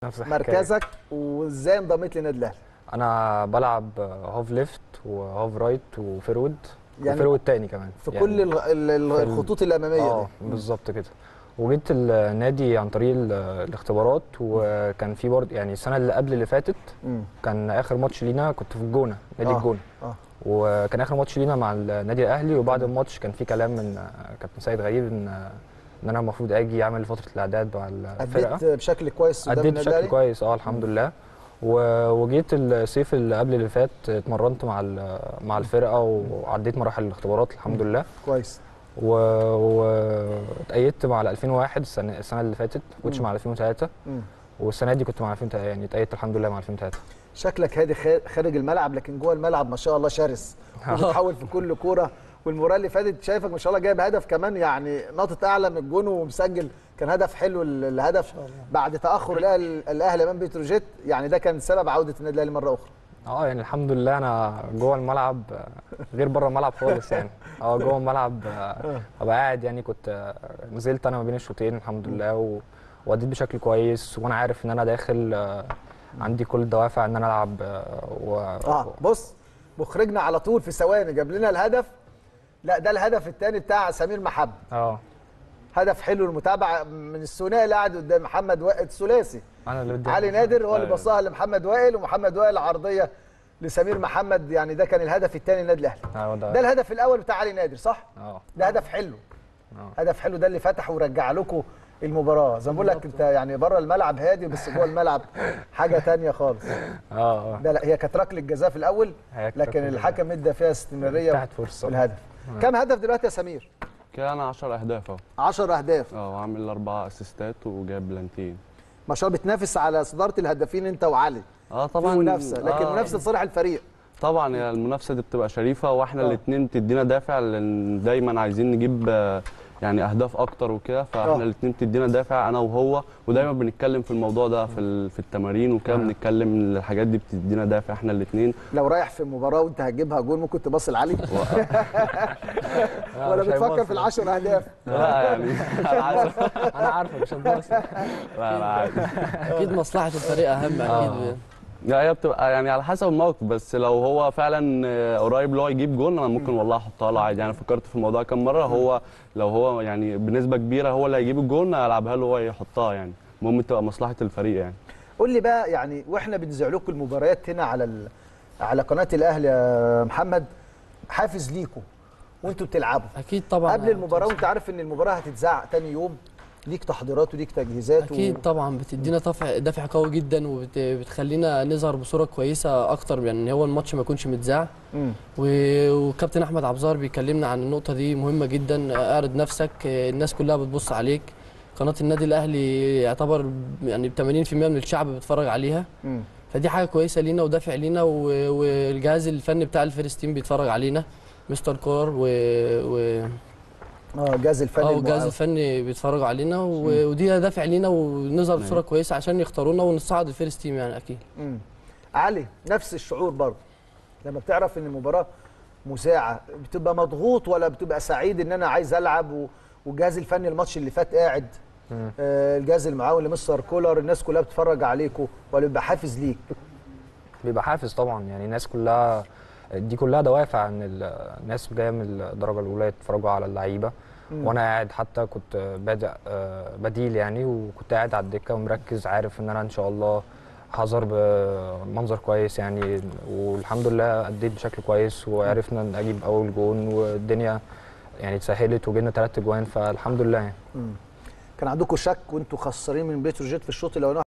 نفس الحكايه مركزك وازاي انضميت للنادي الاهلي انا بلعب هاف ليفت وهاف رايت وفيرود يعني يعني وفيرود تاني كمان في يعني كل ال- ال- ال- في ال- الخطوط الاماميه اه دي بالظبط كده وجيت النادي عن طريق ال- الاختبارات وكان في برضه يعني السنه اللي قبل اللي فاتت مم. كان اخر ماتش لينا كنت في الجونه نادي آه. الجونه اه وكان اخر ماتش لينا مع النادي الاهلي وبعد الماتش كان في كلام من كابتن سيد غريب ان ان انا المفروض اجي اعمل فتره الاعداد مع الفرقه اديت بشكل كويس قدام اديت النادي بشكل الاهلي كويس اه الحمد لله و- وجيت الصيف اللي قبل اللي فات اتمرنت مع ال- مع الفرقه وعديت مراحل الاختبارات الحمد لله كويس واتأيدت مع ال 2001 السنه السنه اللي فاتت ما كنتش مم. مع ال 2003 مم. والسنه دي كنت مع 2003 يعني اتأيدت الحمد لله مع 2003 شكلك هادي خا- خارج الملعب لكن جوه الملعب ما شاء الله شرس وبتحاول في كل كوره والمباراه اللي فاتت شايفك ما شاء الله جايب هدف كمان يعني ناطط اعلى من الجون ومسجل كان هدف حلو ال- الهدف بعد تاخر الاهلي الاهلي امام بتروجيت يعني ده كان سبب عوده النادي الاهلي مره اخرى اه يعني الحمد لله انا جوه الملعب آه، غير بره الملعب خالص يعني اه جوه الملعب آه، ابقى قاعد يعني كنت آه، نزلت انا ما بين الشوطين الحمد لله و- واديت بشكل كويس وانا عارف ان انا داخل آه، عندي كل الدوافع ان انا العب آه، و... اه بص مخرجنا على طول في ثواني جاب لنا الهدف لا ده الهدف الثاني بتاع سمير محب اه هدف حلو المتابعه من الثنائي اللي قاعد قدام محمد وائل الثلاثي انا اللي بدي علي نادر هو اللي أيوة. بصاها لمحمد وائل ومحمد وائل عرضيه لسمير محمد يعني ده كان الهدف الثاني للنادي الاهلي اه ده ده الهدف الاول بتاع علي نادر صح اه ده هدف حلو اه هدف حلو ده اللي فتح ورجع لكم المباراه زي ما بقول لك انت يعني بره الملعب هادي بس جوه الملعب حاجه تانية خالص اه اه ده لا هي كانت ركله جزاء في الاول هي كانت لكن ركلة الحكم ادى فيها استمراريه تحت فرصه في الهدف كم هدف دلوقتي يا سمير كده انا 10 اهداف اهو 10 اهداف اه وعامل اربع اسيستات وجايب بلانتين ما شاء الله بتنافس على صداره الهدافين انت وعلي اه في طبعا منافسه لكن آه منافسه لصالح الفريق طبعا هي المنافسه دي بتبقى شريفه واحنا آه. الاثنين بتدينا دافع لان دايما عايزين نجيب آه، يعني اهداف اكتر وكده آه. فاحنا الاثنين بتدينا دافع انا وهو ودايما بنتكلم في الموضوع ده في ال- في التمارين وكده آه. بنتكلم إن الحاجات دي بتدينا دافع احنا الاثنين لو رايح في مباراه وانت هتجيبها جول ممكن تبص لعلي ولا مش بتفكر هيبص. في العشر اهداف لا يعني على عارف انا عارفه مش هتبص لا لا عادي اكيد مصلحه الفريق اهم آه. اكيد لا هي بتبقى يعني على حسب الموقف بس لو هو فعلا آه، قريب اللي هو يجيب جون انا ممكن والله احطها له عادي يعني فكرت في الموضوع كام مره هو لو هو يعني بنسبه كبيره هو اللي هيجيب الجون العبها له هو يحطها يعني المهم تبقى مصلحه الفريق يعني قول لي بقى يعني واحنا بنذيع لكم المباريات هنا على ال... على قناه الاهلي يا محمد حافز ليكم وانتوا بتلعبوا اكيد طبعا قبل المباراه وانت عارف ان المباراه هتتذاع تاني يوم ليك تحضيرات وليك تجهيزات اكيد طبعا بتدينا دافع دافع قوي جدا وبتخلينا نظهر بصوره كويسه اكتر يعني هو الماتش ما يكونش متذاع مم. و- وكابتن احمد عبزار بيكلمنا عن النقطه دي مهمه جدا اعرض نفسك الناس كلها بتبص عليك قناه النادي الاهلي يعتبر يعني 80% من الشعب بيتفرج عليها مم. فدي حاجه كويسه لينا ودافع لينا و- والجهاز الفني بتاع الفيرست تيم بيتفرج علينا مستر كور و, و... اه الجهاز الفني اه والجهاز المعاون. الفني بيتفرجوا علينا و... ودي دافع لينا ونظهر بصوره كويسه عشان يختارونا ونصعد الفيرست تيم يعني اكيد مم. علي نفس الشعور برضه لما بتعرف ان المباراه مساعه بتبقى مضغوط ولا بتبقى سعيد ان انا عايز العب و... والجهاز الفني الماتش اللي فات قاعد مم. آه الجهاز المعاون لمستر كولر الناس كلها بتتفرج عليكم ولا بيبقى حافز ليك بيبقى حافز طبعا يعني الناس كلها دي كلها دوافع ان ال- الناس جايه من الدرجه الاولى يتفرجوا على اللعيبه مم. وانا قاعد حتى كنت بادئ آه، بديل يعني وكنت قاعد على الدكه ومركز عارف ان انا ان شاء الله هظهر بمنظر كويس يعني والحمد لله اديت بشكل كويس وعرفنا ان اجيب اول جون والدنيا يعني اتسهلت وجبنا ثلاث اجوان فالحمد لله يعني مم. كان عندكم شك وانتوا خسرانين من بتروجيت في الشوط الاولاني